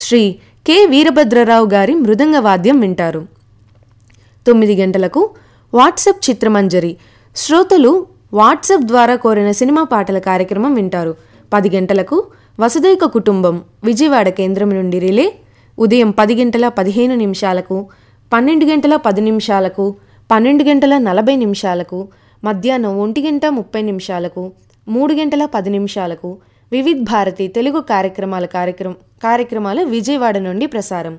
Shri K Veerabhadrarao గారి మృదంగ వాద్యం వింటారు తొమ్మిది గంటలకు వాట్సాప్ చిత్రమంజరి శ్రోతలు వాట్సాప్ ద్వారా కోరిన సినిమా పాటల కార్యక్రమం వింటారు పది గంటలకు వసుదైక కుటుంబం విజయవాడ కేంద్రం నుండి రిలే ఉదయం పది గంటల పదిహేను నిమిషాలకు పన్నెండు గంటల పది నిమిషాలకు పన్నెండు గంటల నలభై నిమిషాలకు మధ్యాహ్నం ఒంటి గంట ముప్పై నిమిషాలకు మూడు గంటల పది నిమిషాలకు వివిధ్ భారతి తెలుగు కార్యక్రమాల కార్యక్రమ కార్యక్రమాలు విజయవాడ నుండి ప్రసారం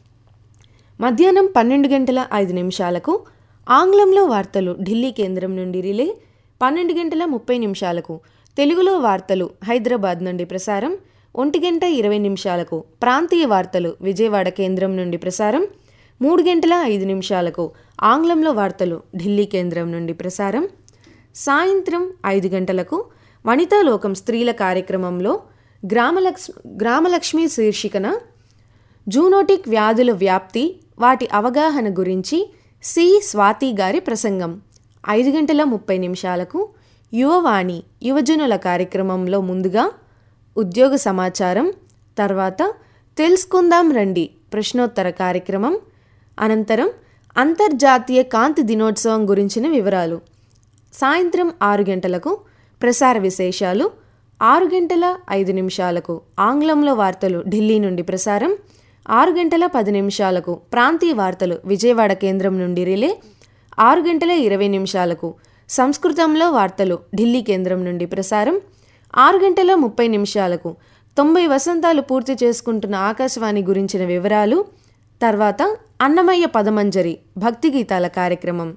మధ్యాహ్నం పన్నెండు గంటల ఐదు నిమిషాలకు ఆంగ్లంలో వార్తలు ఢిల్లీ కేంద్రం నుండి రిలే పన్నెండు గంటల ముప్పై నిమిషాలకు తెలుగులో వార్తలు హైదరాబాద్ నుండి ప్రసారం ఒంటి గంట ఇరవై నిమిషాలకు ప్రాంతీయ వార్తలు విజయవాడ కేంద్రం నుండి ప్రసారం మూడు గంటల ఐదు నిమిషాలకు ఆంగ్లంలో వార్తలు ఢిల్లీ కేంద్రం నుండి ప్రసారం సాయంత్రం ఐదు గంటలకు వనితాలోకం స్త్రీల కార్యక్రమంలో గ్రామలక్ష్మి గ్రామలక్ష్మి శీర్షికన జూనోటిక్ వ్యాధుల వ్యాప్తి వాటి అవగాహన గురించి సి స్వాతి గారి ప్రసంగం ఐదు గంటల ముప్పై నిమిషాలకు యువవాణి యువజనుల కార్యక్రమంలో ముందుగా ఉద్యోగ సమాచారం తర్వాత తెలుసుకుందాం రండి ప్రశ్నోత్తర కార్యక్రమం అనంతరం అంతర్జాతీయ కాంతి దినోత్సవం గురించిన వివరాలు సాయంత్రం ఆరు గంటలకు ప్రసార విశేషాలు ఆరు గంటల ఐదు నిమిషాలకు ఆంగ్లంలో వార్తలు ఢిల్లీ నుండి ప్రసారం ఆరు గంటల పది నిమిషాలకు ప్రాంతీయ వార్తలు విజయవాడ కేంద్రం నుండి రిలే ఆరు గంటల ఇరవై నిమిషాలకు సంస్కృతంలో వార్తలు ఢిల్లీ కేంద్రం నుండి ప్రసారం ఆరు గంటల ముప్పై నిమిషాలకు తొంభై వసంతాలు పూర్తి చేసుకుంటున్న ఆకాశవాణి గురించిన వివరాలు తర్వాత అన్నమయ్య పదమంజరి భక్తి గీతాల కార్యక్రమం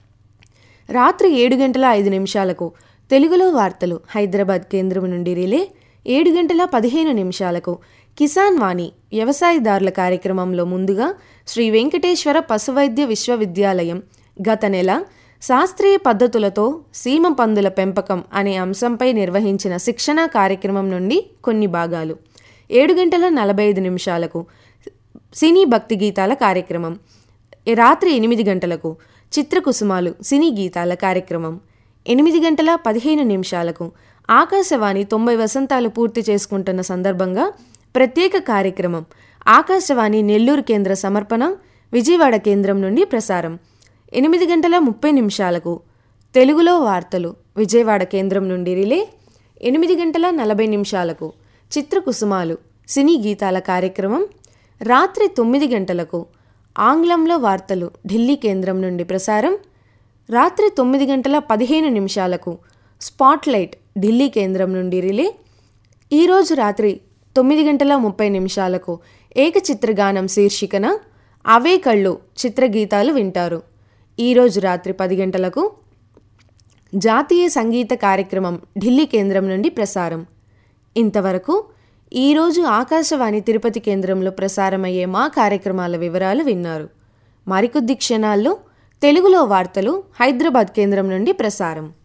రాత్రి ఏడు గంటల ఐదు నిమిషాలకు తెలుగులో వార్తలు హైదరాబాద్ కేంద్రం నుండి రిలే ఏడు గంటల పదిహేను నిమిషాలకు కిసాన్ వాణి వ్యవసాయదారుల కార్యక్రమంలో ముందుగా శ్రీ వెంకటేశ్వర పశువైద్య విశ్వవిద్యాలయం గత నెల శాస్త్రీయ పద్ధతులతో సీమ పందుల పెంపకం అనే అంశంపై నిర్వహించిన శిక్షణా కార్యక్రమం నుండి కొన్ని భాగాలు ఏడు గంటల నలభై ఐదు నిమిషాలకు సినీ భక్తి గీతాల కార్యక్రమం రాత్రి ఎనిమిది గంటలకు చిత్రకుసుమాలు సినీ గీతాల కార్యక్రమం ఎనిమిది గంటల పదిహేను నిమిషాలకు ఆకాశవాణి తొంభై వసంతాలు పూర్తి చేసుకుంటున్న సందర్భంగా ప్రత్యేక కార్యక్రమం ఆకాశవాణి నెల్లూరు కేంద్ర సమర్పణ విజయవాడ కేంద్రం నుండి ప్రసారం ఎనిమిది గంటల ముప్పై నిమిషాలకు తెలుగులో వార్తలు విజయవాడ కేంద్రం నుండి రిలే ఎనిమిది గంటల నలభై నిమిషాలకు చిత్రకుసుమాలు సినీ గీతాల కార్యక్రమం రాత్రి తొమ్మిది గంటలకు ఆంగ్లంలో వార్తలు ఢిల్లీ కేంద్రం నుండి ప్రసారం రాత్రి తొమ్మిది గంటల పదిహేను నిమిషాలకు స్పాట్లైట్ ఢిల్లీ కేంద్రం నుండి రిలే ఈరోజు రాత్రి తొమ్మిది గంటల ముప్పై నిమిషాలకు ఏకచిత్రగానం శీర్షికన అవే కళ్ళు చిత్రగీతాలు వింటారు ఈరోజు రాత్రి పది గంటలకు జాతీయ సంగీత కార్యక్రమం ఢిల్లీ కేంద్రం నుండి ప్రసారం ఇంతవరకు ఈరోజు ఆకాశవాణి తిరుపతి కేంద్రంలో ప్రసారమయ్యే మా కార్యక్రమాల వివరాలు విన్నారు మరికొద్ది క్షణాల్లో తెలుగులో వార్తలు హైదరాబాద్ కేంద్రం నుండి ప్రసారం